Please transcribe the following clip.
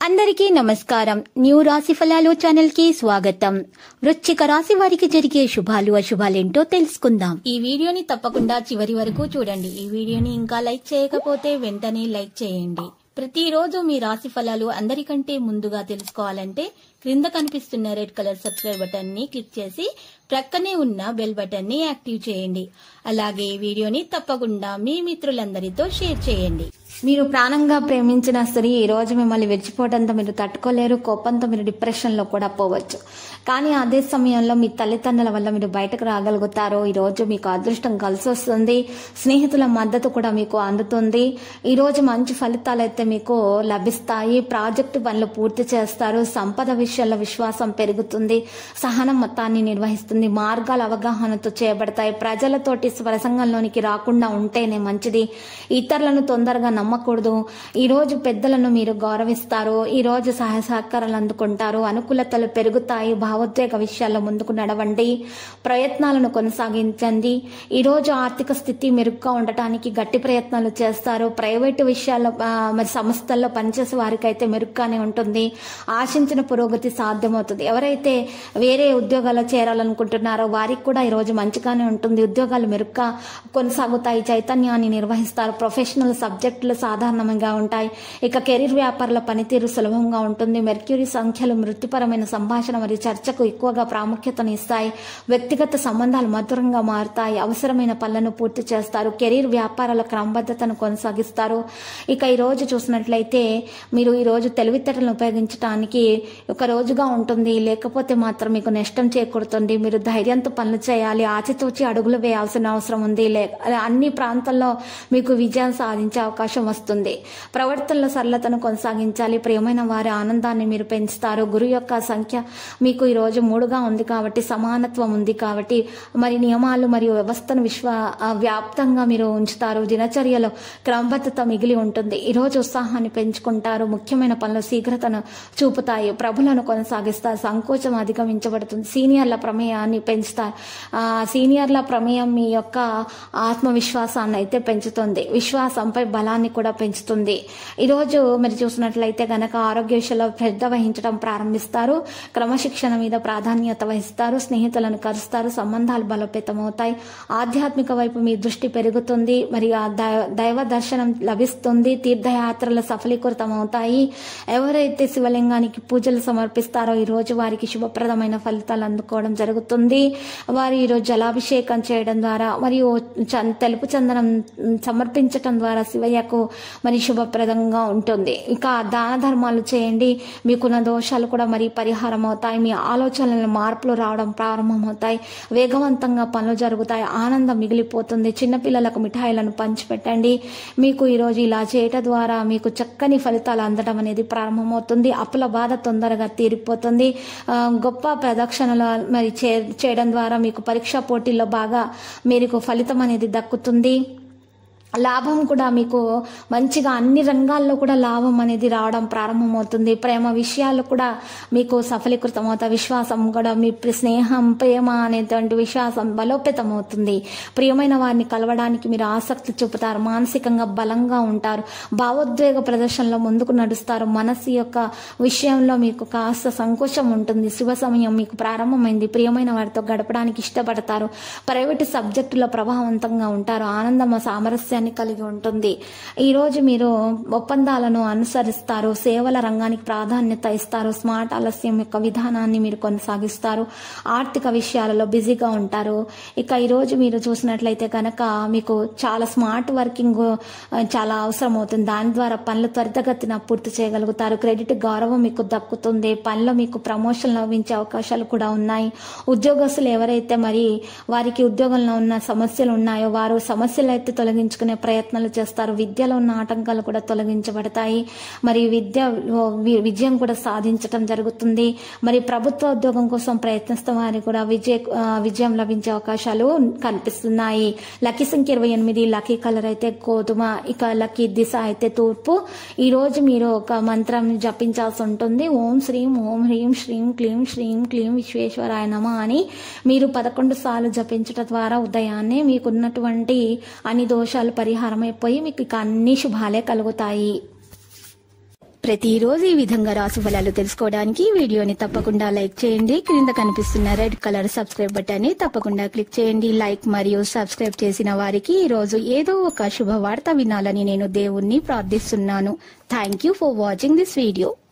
అందరికీ నమస్కారం న్యూ రాశి ఫలాలు ఛానల్ కి స్వాగతం వృశ్చిక రాశి వారికి జరిగే శుభాలు అశుభాలేంటో తెలుసుకుందాం ఈ వీడియోని తప్పకుండా చివరి వరకు చూడండి ఈ వీడియోని ఇంకా లైక్ చేయకపోతే వెంటనే లైక్ చేయండి ప్రతిరోజు మీ రాశి ఫలాలు అందరికంటే ముందుగా తెలుసుకోవాలంటే క్రింద కనిపిస్తున్న రెడ్ కలర్ సబ్స్క్రైబ్ బటన్ ని క్లిక్ చేసి ప్రక్కనే ఉన్న బెల్ బటన్ ని యాక్టివ్ చేయండి అలాగే ఈ వీడియోని తప్పకుండా మీ మిత్రులందరితో షేర్ చేయండి మీరు ప్రాణంగా ప్రేమించిన స్త్రీ ఈ రోజు మిమ్మల్ని విడిచిపోవడంతో మీరు తట్టుకోలేరు కోపంతో మీరు డిప్రెషన్లో కూడా పోవచ్చు కానీ అదే సమయంలో మీ తల్లిదండ్రుల వల్ల మీరు బయటకు రాగలుగుతారు ఈ రోజు మీకు అదృష్టం కలిసి వస్తుంది స్నేహితుల మద్దతు కూడా మీకు అందుతుంది ఈ రోజు మంచి ఫలితాలు అయితే మీకు లభిస్తాయి ప్రాజెక్టు పనులు పూర్తి చేస్తారు సంపద విషయాల్లో విశ్వాసం పెరుగుతుంది సహనం మొత్తాన్ని నిర్వహిస్తుంది మార్గాల అవగాహనతో చేయబడతాయి ప్రజలతోటి స్వరసంగంలోనికి రాకుండా ఉంటేనే మంచిది ఇతరులను తొందరగా నమ్మకూడదు ఈ రోజు పెద్దలను మీరు గౌరవిస్తారు ఈ రోజు సహాయ సహకారాలు అందుకుంటారు అనుకూలతలు పెరుగుతాయి భావోద్వేగ విషయాల్లో ముందుకు నడవండి ప్రయత్నాలను కొనసాగించండి ఈ రోజు ఆర్థిక స్థితి మెరుగ్గా ఉండటానికి గట్టి ప్రయత్నాలు చేస్తారు ప్రైవేటు విషయాల్లో ఆ, మరి సంస్థల్లో పనిచేసే వారికైతే మెరుగ్గానే ఉంటుంది ఆశించిన పురోగతి సాధ్యమవుతుంది ఎవరైతే వేరే ఉద్యోగాల్లో చేరాలనుకుంటున్నారో వారికి కూడా ఈ రోజు మంచిగానే ఉంటుంది ఉద్యోగాలు మెరుగ్గా కొనసాగుతాయి చైతన్యాన్ని నిర్వహిస్తారు ప్రొఫెషనల్ సబ్జెక్టులు సాధారణంగా ఉంటాయి ఇక కెరీర్ వ్యాపారుల పనితీరు సులభంగా ఉంటుంది మెర్క్యూరీ సంఖ్యలు వృత్తిపరమైన సంభాషణ మరియు చర్చకు ఎక్కువగా ప్రాముఖ్యతను ఇస్తాయి వ్యక్తిగత సంబంధాలు మధురంగా మారుతాయి అవసరమైన పనులను పూర్తి చేస్తారు కెరీర్ వ్యాపారాల క్రమబద్ధతను కొనసాగిస్తారు ఇక ఈ రోజు చూసినట్లయితే మీరు ఈ రోజు తెలివితేటలను ఉపయోగించడానికి ఒక రోజుగా ఉంటుంది లేకపోతే మాత్రం మీకు నష్టం చేకూరుతుంది మీరు ధైర్యంతో పనులు చేయాలి ఆచితూచి అడుగులు వేయాల్సిన అవసరం ఉంది లే అన్ని ప్రాంతాల్లో మీకు విజయం సాధించే అవకాశం వస్తుంది ప్రవర్తనలో సరళతను కొనసాగించాలి ప్రియమైన వారి ఆనందాన్ని మీరు పెంచుతారు గురు యొక్క సంఖ్య మీకు ఈ రోజు మూడుగా ఉంది కాబట్టి సమానత్వం ఉంది కాబట్టి మరి నియమాలు మరియు వ్యవస్థను విశ్వ ఆ, వ్యాప్తంగా మీరు ఉంచుతారు దినచర్యలో క్రమబద్ధత మిగిలి ఉంటుంది ఈ రోజు ఉత్సాహాన్ని పెంచుకుంటారు ముఖ్యమైన పనులు శీఘ్రతను చూపుతాయి ప్రభులను కొనసాగిస్తారు సంకోచం అధిగమించబడుతుంది సీనియర్ల ప్రమేయాన్ని పెంచుతారు ఆ, సీనియర్ల ప్రమేయం మీ యొక్క ఆత్మవిశ్వాసాన్ని అయితే పెంచుతుంది విశ్వాసంపై బలాన్ని కూడా పెంచుతుంది ఈరోజు మీరు చూసినట్లయితే గనక ఆరోగ్య విషయంలో శ్రద్ధ వహించడం ప్రారంభిస్తారు క్రమశిక్షణ మీద ప్రాధాన్యత వహిస్తారు స్నేహితులను కలుస్తారు సంబంధాలు బలోపేతమవుతాయి ఆధ్యాత్మిక వైపు మీ దృష్టి పెరుగుతుంది మరియు ఆ దైవ దైవ దర్శనం లభిస్తుంది తీర్థయాత్రలు సఫలీకృతం అవుతాయి ఎవరైతే శివలింగానికి పూజలు సమర్పిస్తారో ఈ రోజు వారికి శుభప్రదమైన ఫలితాలు అందుకోవడం జరుగుతుంది వారు ఈరోజు జలాభిషేకం చేయడం ద్వారా మరియు చ- తెలుపు చందనం సమర్పించటం ద్వారా శివయ్యకు మరి శుభప్రదంగా ఉంటుంది ఇంకా దాన ధర్మాలు చేయండి మీకున్న దోషాలు కూడా మరి పరిహారం అవుతాయి మీ ఆలోచనల మార్పులు రావడం ప్రారంభమవుతాయి వేగవంతంగా పనులు జరుగుతాయి ఆనందం మిగిలిపోతుంది చిన్నపిల్లలకు మిఠాయిలను పంచిపెట్టండి మీకు ఈరోజు ఇలా చేయటం ద్వారా మీకు చక్కని ఫలితాలు అందడం అనేది ప్రారంభమవుతుంది అప్పుల బాధ తొందరగా తీరిపోతుంది ఆ, గొప్ప ప్రదక్షిణలు మరి చే- చేయడం ద్వారా మీకు పరీక్షా పోటీల్లో బాగా మీకు ఫలితం అనేది దక్కుతుంది లాభం కూడా మీకు మంచిగా అన్ని రంగాల్లో కూడా లాభం అనేది రావడం ప్రారంభమవుతుంది ప్రేమ విషయాలు కూడా మీకు సఫలీకృతం అవుతాయి విశ్వాసం కూడా మీ ప్ర- స్నేహం ప్రేమ అనేటువంటి విశ్వాసం బలోపేతం అవుతుంది ప్రియమైన వారిని కలవడానికి మీరు ఆసక్తి చూపుతారు మానసికంగా బలంగా ఉంటారు భావోద్వేగ ప్రదర్శనలో ముందుకు నడుస్తారు మనసు యొక్క విషయంలో మీకు కాస్త సంకోచం ఉంటుంది శుభ సమయం మీకు ప్రారంభమైంది ప్రియమైన వారితో గడపడానికి ఇష్టపడతారు ప్రైవేటు సబ్జెక్టులో ప్రభావవంతంగా ఉంటారు ఆనందం సామరస్యాన్ని కలిగి ఉంటుంది ఈ రోజు మీరు ఒప్పందాలను అనుసరిస్తారు సేవల రంగానికి ప్రాధాన్యత ఇస్తారు స్మార్ట్ ఆలస్యం యొక్క విధానాన్ని మీరు కొనసాగిస్తారు ఆర్థిక విషయాలలో బిజీగా ఉంటారు ఇక ఈ రోజు మీరు చూసినట్లయితే కనుక మీకు చాలా స్మార్ట్ వర్కింగ్ ఆ, చాలా అవసరం అవుతుంది దాని ద్వారా పనులు త్వరితగతిన పూర్తి చేయగలుగుతారు క్రెడిట్ గౌరవం మీకు దక్కుతుంది పనిలో మీకు ప్రమోషన్ లభించే అవకాశాలు కూడా ఉన్నాయి ఉద్యోగస్తులు ఎవరైతే మరి వారికి ఉద్యోగంలో ఉన్న సమస్యలు ఉన్నాయో వారు సమస్యలు అయితే తొలగించుకునే ప్రయత్నాలు చేస్తారు విద్యలో ఉన్న ఆటంకాలు కూడా తొలగించబడతాయి మరి విద్య వి- విజయం కూడా సాధించటం జరుగుతుంది మరి ప్రభుత్వ ఉద్యోగం కోసం ప్రయత్నిస్తున్న వారికి కూడా విజయ ఆ, విజయం లభించే అవకాశాలు కనిపిస్తున్నాయి లక్కీ సంఖ్య ఇరవై ఎనిమిది లక్కీ కలర్ అయితే గోధుమ ఇక లక్కీ దిశ అయితే తూర్పు ఈ రోజు మీరు ఒక మంత్రం జపించాల్సి ఉంటుంది ఓం శ్రీం ఓం హ్రీం శ్రీం క్లీం శ్రీం క్లీం విశ్వేశ్వరాయ నమ అని మీరు పదకొండు సార్లు జపించటం ద్వారా ఉదయాన్నే మీకున్నటువంటి అన్ని దోషాలు పరిహారం అయిపోయి మీకు ఇక అన్ని శుభాలే కలుగుతాయి ప్రతిరోజు ఈ విధంగా రాశి ఫలాలు తెలుసుకోవడానికి ఈ వీడియోని తప్పకుండా లైక్ చేయండి క్రింద కనిపిస్తున్న రెడ్ కలర్ సబ్స్క్రైబ్ బటన్ ని తప్పకుండా క్లిక్ చేయండి లైక్ మరియు సబ్స్క్రైబ్ చేసిన వారికి ఈ రోజు ఏదో ఒక శుభవార్త వినాలని నేను దేవుణ్ణి ప్రార్థిస్తున్నాను thank you for watching this video